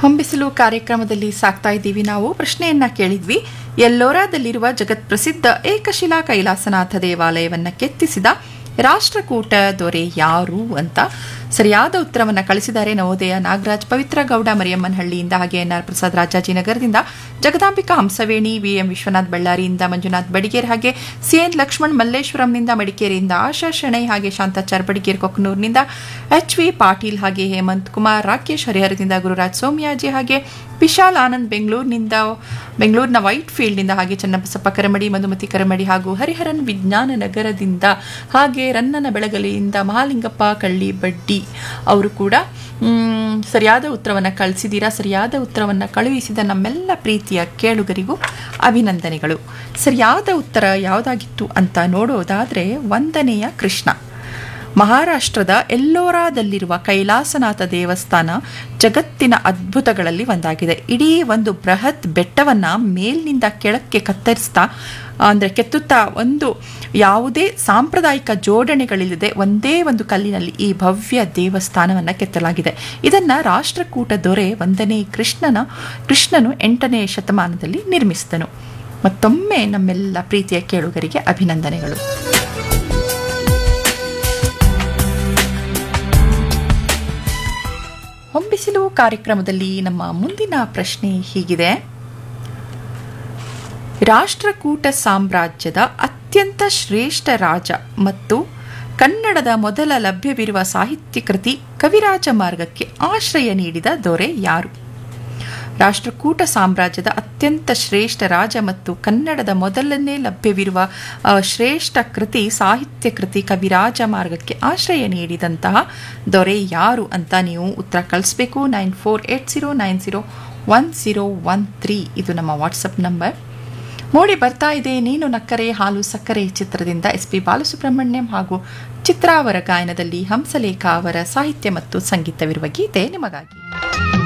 ಹೊಂಬಿಸಲು ಕಾರ್ಯಕ್ರಮದಲ್ಲಿ ಸಾಕ್ತಾ ಇದ್ದೀವಿ ನಾವು ಪ್ರಶ್ನೆಯನ್ನ ಕೇಳಿದ್ವಿ ಎಲ್ಲೋರಾದಲ್ಲಿರುವ ಜಗತ್ ಪ್ರಸಿದ್ಧ ಏಕಶಿಲಾ ಕೈಲಾಸನಾಥ ದೇವಾಲಯವನ್ನ ಕೆತ್ತಿಸಿದ ರಾಷ್ಟ್ರಕೂಟ ದೊರೆ ಯಾರು ಅಂತ ಸರಿಯಾದ ಉತ್ತರವನ್ನ ಕಳಿಸಿದ್ದಾರೆ ನವೋದಯ ನಾಗರಾಜ್ ಪವಿತ್ರ ಗೌಡ ಮರಿಯಮ್ಮನಹಳ್ಳಿಯಿಂದ ಹಾಗೆ ಎನ್ ಆರ್ ಪ್ರಸಾದ್ ರಾಜಾಜಿನಗರದಿಂದ ಜಗದಾಂಬಿಕಾ ಹಂಸವೇಣಿ ವಿಎಂ ವಿಶ್ವನಾಥ್ ಬಳ್ಳಾರಿಯಿಂದ ಮಂಜುನಾಥ್ ಬಡಿಗೇರ್ ಹಾಗೆ ಸಿಎನ್ ಲಕ್ಷ್ಮಣ್ ಮಲ್ಲೇಶ್ವರಂನಿಂದ ಮಡಿಕೇರಿಯಿಂದ ಆಶಾ ಶೆಣೈ ಹಾಗೆ ಶಾಂತಾಚಾರ್ ಬಡಿಗೇರ್ ಕೊಕ್ಕನೂರಿನಿಂದ ಎಚ್ ವಿ ಪಾಟೀಲ್ ಹಾಗೆ ಹೇಮಂತ್ ಕುಮಾರ್ ರಾಕೇಶ್ ಹರಿಹರದಿಂದ ಗುರುರಾಜ್ ಸೋಮಯಾಜಿ ಹಾಗೆ ವಿಶಾಲ್ ಆನಂದ್ ಬೆಂಗಳೂರಿನಿಂದ ಬೆಂಗಳೂರಿನ ವೈಟ್ ಫೀಲ್ಡ್ನಿಂದ ಹಾಗೆ ಚನ್ನಬಸಪ್ಪ ಕರಮಡಿ ಮಧುಮತಿ ಕರಮಡಿ ಹಾಗೂ ಹರಿಹರನ್ ವಿಜ್ಞಾನ ನಗರದಿಂದ ಹಾಗೆ ರನ್ನನ ಬೆಳಗಲಿಯಿಂದ ಮಹಾಲಿಂಗಪ್ಪ ಕಳ್ಳಿ ಬಡ್ಡಿ ಅವರು ಕೂಡ ಮ್, ಸರಿಯಾದ ಉತ್ತರವನ್ನು ಕಳಿಸಿದ್ದೀರಾ ಸರಿಯಾದ ಉತ್ತರವನ್ನು ಕಳುಹಿಸಿದ ನಮ್ಮೆಲ್ಲ ಪ್ರೀತಿಯ ಕೇಳುಗರಿಗೂ ಅಭಿನಂದನೆಗಳು ಸರಿಯಾದ ಉತ್ತರ ಯಾವುದಾಗಿತ್ತು ಅಂತ ನೋಡೋದಾದರೆ ಒಂದನೆಯ ಕೃಷ್ಣ ಮಹಾರಾಷ್ಟ್ರದ ಎಲ್ಲೋರಾದಲ್ಲಿರುವ ಕೈಲಾಸನಾಥ ದೇವಸ್ಥಾನ ಜಗತ್ತಿನ ಅದ್ಭುತಗಳಲ್ಲಿ ಒಂದಾಗಿದೆ ಇಡೀ ಒಂದು ಬೃಹತ್ ಬೆಟ್ಟವನ್ನ ಮೇಲಿನಿಂದ ಕೆಳಕ್ಕೆ ಕತ್ತರಿಸ್ತಾ ಅಂದರೆ ಕೆತ್ತುತ್ತಾ ಒಂದು ಯಾವುದೇ ಸಾಂಪ್ರದಾಯಿಕ ಜೋಡಣೆಗಳಿಲ್ಲದೆ ಒಂದೇ ಒಂದು ಕಲ್ಲಿನಲ್ಲಿ ಈ ಭವ್ಯ ದೇವಸ್ಥಾನವನ್ನು ಕೆತ್ತಲಾಗಿದೆ ಇದನ್ನ ರಾಷ್ಟ್ರಕೂಟ ದೊರೆ ಒಂದನೇ ಕೃಷ್ಣನ ಕೃಷ್ಣನು ಎಂಟನೇ ಶತಮಾನದಲ್ಲಿ ನಿರ್ಮಿಸಿದನು ಮತ್ತೊಮ್ಮೆ ನಮ್ಮೆಲ್ಲ ಪ್ರೀತಿಯ ಕೇಳುಗರಿಗೆ ಅಭಿನಂದನೆಗಳು ಹೊಂಬಿಸಿಲು ಕಾರ್ಯಕ್ರಮದಲ್ಲಿ ನಮ್ಮ ಮುಂದಿನ ಪ್ರಶ್ನೆ ಹೀಗಿದೆ ರಾಷ್ಟ್ರಕೂಟ ಸಾಮ್ರಾಜ್ಯದ ಅತ್ಯಂತ ಶ್ರೇಷ್ಠ ರಾಜ ಮತ್ತು ಕನ್ನಡದ ಮೊದಲ ಲಭ್ಯವಿರುವ ಸಾಹಿತ್ಯ ಕೃತಿ ಕವಿರಾಜ ಮಾರ್ಗಕ್ಕೆ ಆಶ್ರಯ ನೀಡಿದ ದೊರೆ ಯಾರು ರಾಷ್ಟ್ರಕೂಟ ಸಾಮ್ರಾಜ್ಯದ ಅತ್ಯಂತ ಶ್ರೇಷ್ಠ ರಾಜ ಮತ್ತು ಕನ್ನಡದ ಮೊದಲನೇ ಲಭ್ಯವಿರುವ ಆ, ಶ್ರೇಷ್ಠ ಕೃತಿ ಸಾಹಿತ್ಯ ಕೃತಿ ಕವಿರಾಜ ಮಾರ್ಗಕ್ಕೆ ಆಶ್ರಯ ನೀಡಿದಂತಹ ದೊರೆ ಯಾರು ಅಂತ ನೀವು ಉತ್ತರ ಕಳಿಸ್ಬೇಕು nine four eight zero nine zero one zero one three ಇದು ನಮ್ಮ ವಾಟ್ಸಪ್ ನಂಬರ್ ಮೂಡಿ ಬರ್ತಾ ಇದೆ ನೀನು ನಕ್ಕರೆ ಹಾಲು ಸಕ್ಕರೆ ಚಿತ್ರದಿಂದ ಎಸ್ ಪಿ ಬಾಲಸುಬ್ರಹ್ಮಣ್ಯಂ ಹಾಗೂ ಚಿತ್ರಾವರ ಗಾಯನದಲ್ಲಿ ಹಂಸಲೇಖ ಅವರ ಸಾಹಿತ್ಯ ಮತ್ತು ಸಂಗೀತವಿರುವ ಗೀತೆ ನಿಮಗಾಗಿ